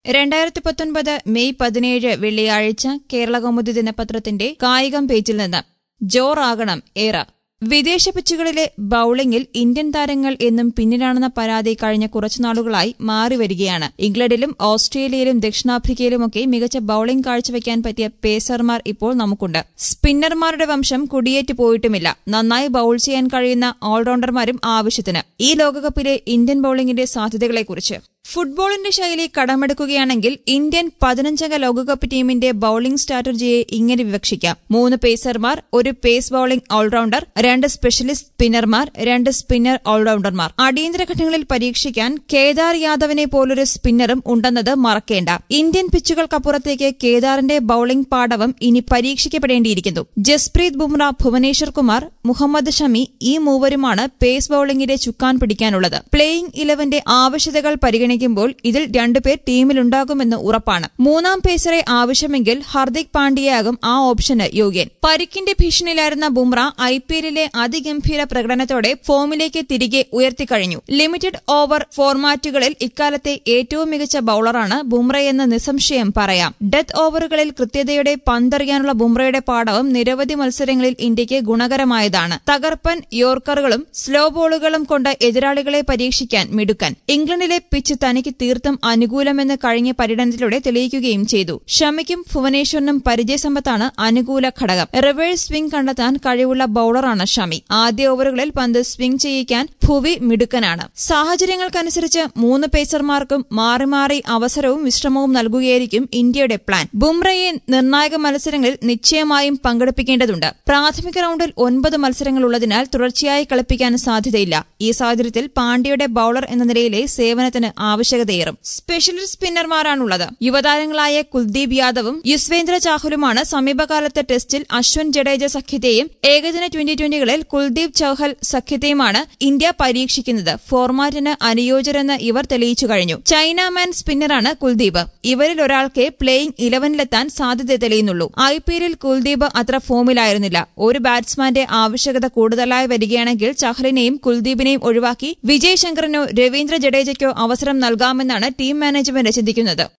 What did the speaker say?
രണ്ടായിരത്തി പത്തൊൻപത് മെയ് പതിനേഴ് വെള്ളിയാഴ്ച കേരളകൗമുദി ദിനപത്രത്തിന്റെ കായികം പേജിൽ നിന്ന് ജോറാകണം ഏറ വിദേശ പിച്ചുകളിലെ ബൌളിംഗിൽ ഇന്ത്യൻ താരങ്ങൾ എന്നും പിന്നിലാണെന്ന പരാതി കഴിഞ്ഞ കുറച്ചുനാളുകളായി മാറിവരികയാണ് ഇംഗ്ലണ്ടിലും ഓസ്ട്രേലിയയിലും ദക്ഷിണാഫ്രിക്കയിലുമൊക്കെ മികച്ച ബൌളിംഗ് കാഴ്ചവെക്കാൻ പറ്റിയ പേസർമാർ ഇപ്പോൾ നമുക്കുണ്ട് സ്പിന്നർമാരുടെ വംശം കുടിയേറ്റ് പോയിട്ടുമില്ല നന്നായി ബൌൾ ചെയ്യാൻ കഴിയുന്ന ഓൾറൌണ്ടർമാരും ആവശ്യത്തിന് ഈ ലോകകപ്പിലെ ഇന്ത്യൻ ബൌളിംഗിന്റെ സാധ്യതകളെക്കുറിച്ച് ഫുട്ബോളിന്റെ ശൈലി കടമെടുക്കുകയാണെങ്കിൽ ഇന്ത്യൻ പതിനഞ്ചംഗ ലോകകപ്പ് ടീമിന്റെ ബൌളിംഗ് സ്ട്രാറ്റജിയെ ഇങ്ങനെ വിവക്ഷിക്കാം മൂന്ന് പേസർമാർ ഒരു പേസ് ബൌളിംഗ് ഓൾറൌണ്ടർ രണ്ട് സ്പെഷ്യലിസ്റ്റ് സ്പിന്നർമാർ രണ്ട് സ്പിന്നർ ഓൾറൌണ്ടർമാർ അടിയന്തര ഘട്ടങ്ങളിൽ പരീക്ഷിക്കാൻ കേദാർ യാദവിനെ പോലൊരു സ്പിന്നറും ഉണ്ടെന്നത് മറക്കേണ്ട ഇന്ത്യൻ പിച്ചുകൾക്കപ്പുറത്തേക്ക് കേദാറിന്റെ ബൌളിംഗ് പാടവം ഇനി പരീക്ഷിക്കപ്പെടേണ്ടിയിരിക്കുന്നു ജസ്പ്രീത് ബുംറ ഭുവനേശ്വർ കുമാർ മുഹമ്മദ് ഷമി ഈ മൂവരുമാണ് പേസ് ബൌളിംഗിന്റെ ചുക്കാൻ പിടിക്കാനുള്ളത് പ്ലേയിംഗ് ഇലവന്റെ ആവശ്യതകൾ പരിഗണിക്കുമ്പോൾ ഇതിൽ രണ്ടുപേർ ടീമിലുണ്ടാകുമെന്ന് ഉറപ്പാണ് മൂന്നാം പേസറെ ആവശ്യമെങ്കിൽ ഹർദിക് പാണ്ഡ്യയാകും ആ ഓപ്ഷന് യോഗ്യൻ പരിക്കിന്റെ ഭീഷണിയിലായിരുന്ന ബുംറ ഐ പി എല്ലിലെ അതിഗംഭീര പ്രകടനത്തോടെ ഫോമിലേക്ക് തിരികെ ഉയർത്തിക്കഴിഞ്ഞു ലിമിറ്റഡ് ഓവർ ഫോർമാറ്റുകളിൽ ഇക്കാലത്തെ ഏറ്റവും മികച്ച ബൌളറാണ് ബുംറയെന്ന് നിസ്സംശയം പറയാം ഡെത്ത് ഓവറുകളിൽ കൃത്യതയോടെ പന്തെറിയാനുള്ള ബുംറയുടെ പാടവം നിരവധി മത്സരങ്ങളിൽ ഇന്ത്യക്ക് ഗുണകരമായതാണ് തകർപ്പൻ യോർക്കറുകളും സ്ലോ ബോളുകളും കൊണ്ട് എതിരാളികളെ പരീക്ഷിക്കാൻ മിടുക്കൻ ഇംഗ്ലണ്ടിലെ പിച്ച് തനിക്ക് തീർത്തും അനുകൂലമെന്ന് കഴിഞ്ഞ പര്യടനത്തിലൂടെ തെളിയിക്കുകയും ചെയ്തു ഷമിക്കും ഭുവനേശ്വറിനും പരിചയസമ്പത്താണ് അനുകൂല ഘടകം റിവേഴ്സ് സ്വിംഗ് കണ്ടെത്താൻ കഴിവുള്ള ബൌളറാണ് ഷമി ആദ്യ ഓവറുകളിൽ പന്ത് സ്വിംഗ് ചെയ്യിക്കാൻ ഭുവി മിടുക്കനാണ് സാഹചര്യങ്ങൾക്കനുസരിച്ച് മൂന്ന് പേസർമാർക്കും മാറി മാറി അവസരവും വിശ്രമവും നൽകുകയായിരിക്കും ഇന്ത്യയുടെ പ്ലാൻ ബുംറയെ നിർണായക മത്സരങ്ങളിൽ നിശ്ചയമായും പങ്കെടുപ്പിക്കേണ്ടതുണ്ട് പ്രാഥമിക റൌണ്ടിൽ ഒൻപത് മത്സരങ്ങളുള്ളതിനാൽ തുടർച്ചയായി കളിപ്പിക്കാൻ സാധ്യതയില്ല ഈ സാഹചര്യത്തിൽ പാണ്ഡ്യയുടെ ബൌളർ എന്ന നിലയിലെ സേവനത്തിന് ആവശ്യകതയേറും സ്പെഷ്യലിസ്റ്റ് സ്പിന്നർമാരാണുള്ളത് യുവതാരങ്ങളായ കുൽദീപ് യാദവും യുസ്വേന്ദ്ര ചാഹലുമാണ് സമീപകാലത്തെ ടെസ്റ്റിൽ അശ്വൻ ജഡേജ സഖ്യത്തെയും ഏകദിന ട്വന്റി ട്വന്റികളിൽ കുൽദീപ് ചൌഹൽ സഖ്യത്തെയുമാണ് ഇന്ത്യ പരീക്ഷിക്കുന്നത് ഫോർമാറ്റിന് അനുയോജ്യരെന്ന് ഇവർ തെളിയിച്ചു കഴിഞ്ഞു ചൈനാമാൻ സ്പിന്നറാണ് കുൽദീപ് ഇവരിൽ ഒരാൾക്ക് പ്ലേയിംഗ് ഇലവനിലെത്താൻ സാധ്യത തെളിയുന്നുള്ളൂ ഐ പി എല്ലിൽ കുൽദീപ് അത്ര ഫോമിലായിരുന്നില്ല ഒരു ബാറ്റ്സ്മാന്റെ ആവശ്യകത കൂടുതലായി വരികയാണെങ്കിൽ ചഹലിനെയും കുൽദീപിനെയും ഒഴിവാക്കി വിജയ് ശങ്കറിനോ രവീന്ദ്ര ജഡേജയ്ക്കോ അവസരം നൽകാമെന്നാണ് ടീം മാനേജ്മെന്റ് ചിന്തിക്കുന്നത്